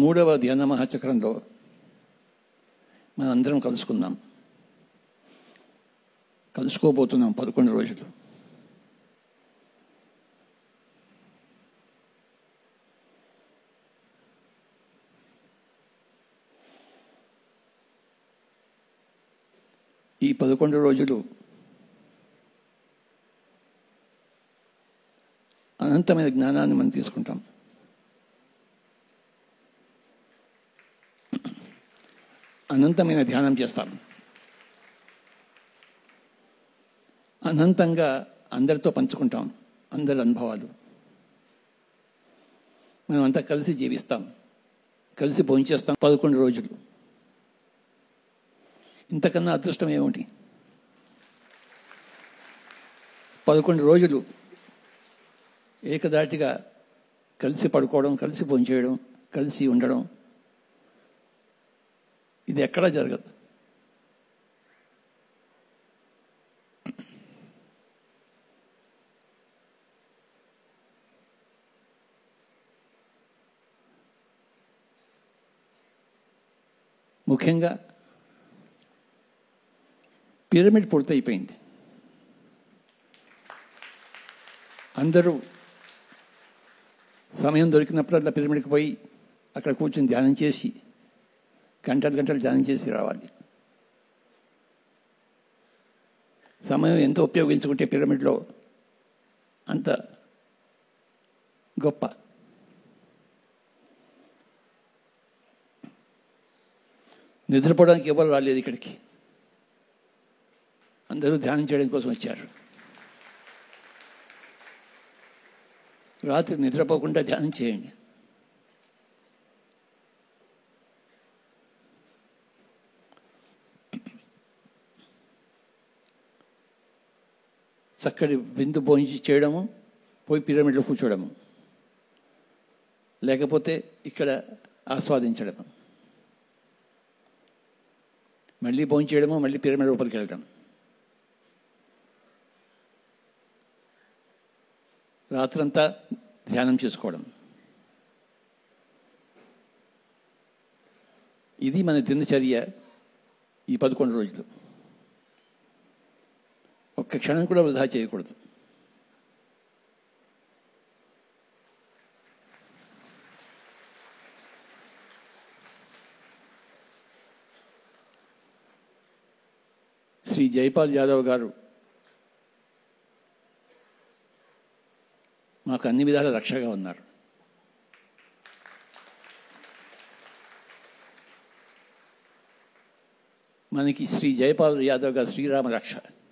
మూడవ ధ్యాన మహాచక్రంలో మనం అందరం కలుసుకుందాం కలుసుకోబోతున్నాం పదకొండు రోజులు ఈ పదకొండు రోజులు అనంతమైన జ్ఞానాన్ని మనం తీసుకుంటాం అనంతమైన ధ్యానం చేస్తాం అనంతంగా అందరితో పంచుకుంటాం అందరి అనుభవాలు మనం అంతా కలిసి జీవిస్తాం కలిసి భోంచేస్తాం పదకొండు రోజులు ఇంతకన్నా అదృష్టం ఏమిటి పదకొండు రోజులు ఏకదాటిగా కలిసి పడుకోవడం కలిసి భోంచేయడం కలిసి ఉండడం ఇది ఎక్కడా జరగదు ముఖ్యంగా పిరమిడ్ పూర్తయిపోయింది అందరూ సమయం దొరికినప్పుడల్లా పిరమిడ్కి పోయి అక్కడ కూర్చొని ధ్యానం చేసి గంటలు గంటలు ధ్యానం చేసి రావాలి సమయం ఎంత ఉపయోగించుకుంటే పిరమిడ్లో అంత గొప్ప నిద్రపోవడానికి ఎవరు రాలేదు ఇక్కడికి అందరూ ధ్యానం చేయడం కోసం వచ్చారు రాత్రి నిద్రపోకుండా ధ్యానం చేయండి చక్కటి విందు భోంచి చేయడము పోయి పిరమిడ్లో కూర్చోవడము లేకపోతే ఇక్కడ ఆస్వాదించడము మళ్ళీ భోంచి చేయడము మళ్ళీ పిరమిడ్ లోపలికి వెళ్ళడం రాత్రంతా ధ్యానం చేసుకోవడం ఇది మన దినచర్య ఈ పదకొండు రోజులు ఒక్క క్షణం కూడా వృధా చేయకూడదు శ్రీ జైపాల్ యాదవ్ గారు మాకు అన్ని విధాల రక్షగా ఉన్నారు మనకి శ్రీ జయపాల్ యాదవ్ గారు శ్రీరామ రక్ష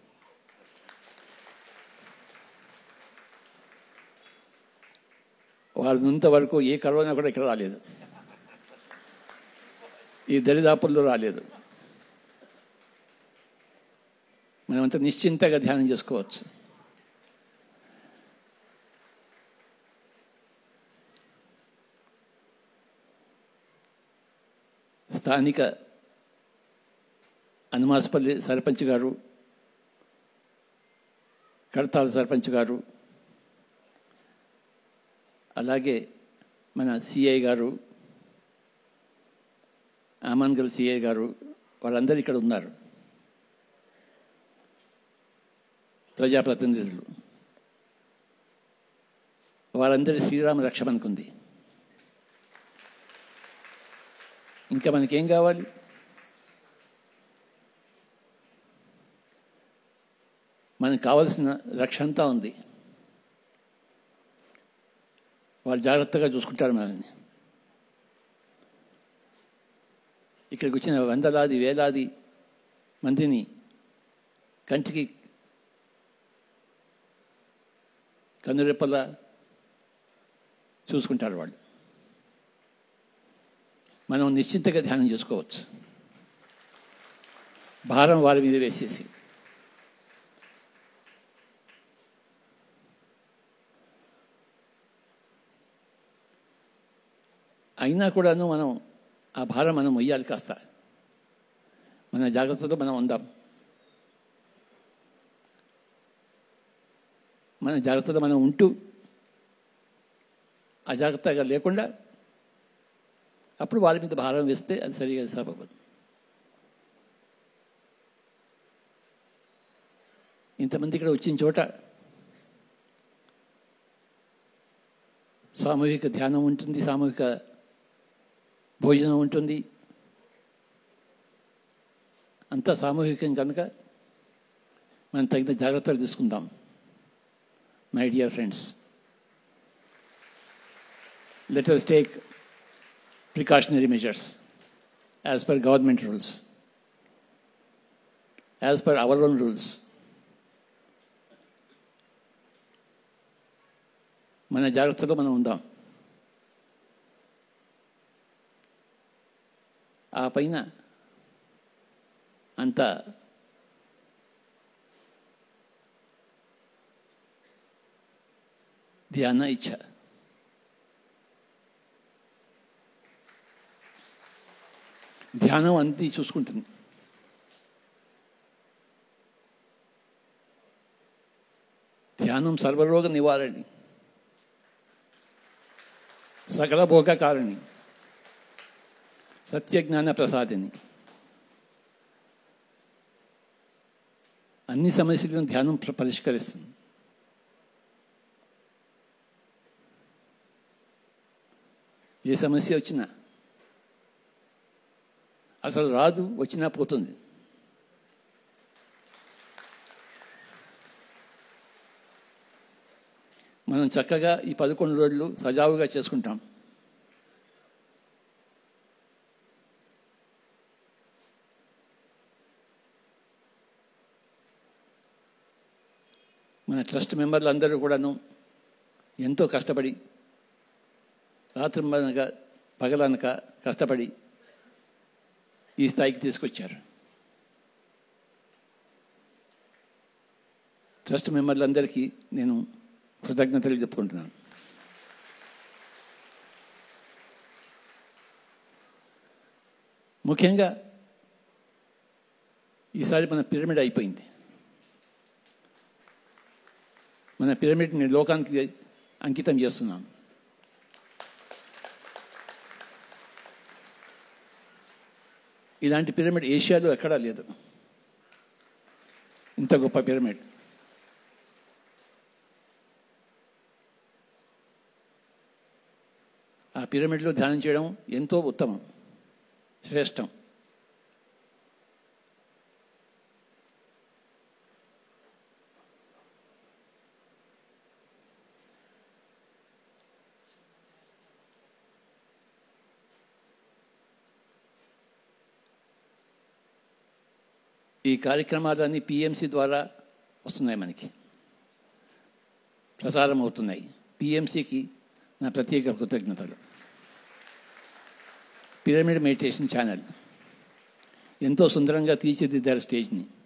వారి ఉన్నంత వరకు ఏ కరోనా కూడా ఇక్కడ రాలేదు ఈ దరిదాపుల్లో రాలేదు మనమంతా నిశ్చింతగా ధ్యానం చేసుకోవచ్చు స్థానిక అనుమాసపల్లి సర్పంచ్ గారు కడతాల సర్పంచ్ గారు అలాగే మన సిఐ గారు ఆమన్గల్ సిఐ గారు వాళ్ళందరూ ఇక్కడ ఉన్నారు ప్రజాప్రతినిధులు వారందరి శ్రీరామ రక్ష మనకుంది ఇంకా మనకేం కావాలి మనకు కావలసిన రక్ష అంతా ఉంది వాళ్ళు జాగ్రత్తగా చూసుకుంటారు మనల్ని ఇక్కడికి వచ్చిన వందలాది వేలాది మందిని కంటికి కన్నురెప్పలా చూసుకుంటారు వాళ్ళు మనం నిశ్చింతగా ధ్యానం చేసుకోవచ్చు భారం వారి మీద వేసేసి అయినా కూడాను మనం ఆ భారం మనం మొయ్యాలి కాస్త మన జాగ్రత్తతో మనం ఉందాం మన జాగ్రత్తతో మనం ఉంటూ అజాగ్రత్తగా లేకుండా అప్పుడు వాళ్ళ మీద భారం వేస్తే అది సరిగా సరిపోదు ఇంతమంది ఇక్కడ వచ్చిన చోట సామూహిక ధ్యానం ఉంటుంది సామూహిక భోజనం ఉంటుంది అంతా సామూహికం కనుక మనం తగిన జాగ్రత్తలు తీసుకుందాం my dear friends let us take precautionary measures as per government rules, as per our own rules. మన జాగ్రత్తలో మనం ఉందాం ఆ పైన అంత ధ్యాన ఇచ్చ ధ్యానం అంతి చూసుకుంటుంది ధ్యానం సర్వరోగ నివారణి సకల భోగ కారణి సత్యజ్ఞాన ప్రసాదిని అన్ని సమస్యలను ధ్యానం ప్ర- పరిష్కరిస్తుంది ఏ సమస్య వచ్చినా అసలు రాదు వచ్చినా పోతుంది మనం చక్కగా ఈ పదకొండు రోజులు సజావుగా చేసుకుంటాం మన ట్రస్ట్ మెంబర్లు అందరూ కూడాను ఎంతో కష్టపడి రాత్రింబనక పగలనక కష్టపడి ఈ స్థాయికి తీసుకొచ్చారు ట్రస్ట్ మెంబర్లందరికీ నేను కృతజ్ఞతలు చెప్పుకుంటున్నాను ముఖ్యంగా ఈసారి మన పిరమిడ్ అయిపోయింది మన పిరమిడ్ని లోకానికి అంకితం చేస్తున్నాం ఇలాంటి పిరమిడ్ ఏషియాలో ఎక్కడా లేదు ఇంత గొప్ప పిరమిడ్ ఆ పిరమిడ్లో ధ్యానం చేయడం ఎంతో ఉత్తమం శ్రేష్టం ఈ కార్యక్రమాలన్నీ పిఎంసి ద్వారా వస్తున్నాయి మనకి ప్రసారం అవుతున్నాయి పిఎంసికి నా ప్రత్యేక కృతజ్ఞతలు పిరమిడ్ మెడిటేషన్ ఛానల్ ఎంతో సుందరంగా తీర్చిదిద్దారు స్టేజ్ని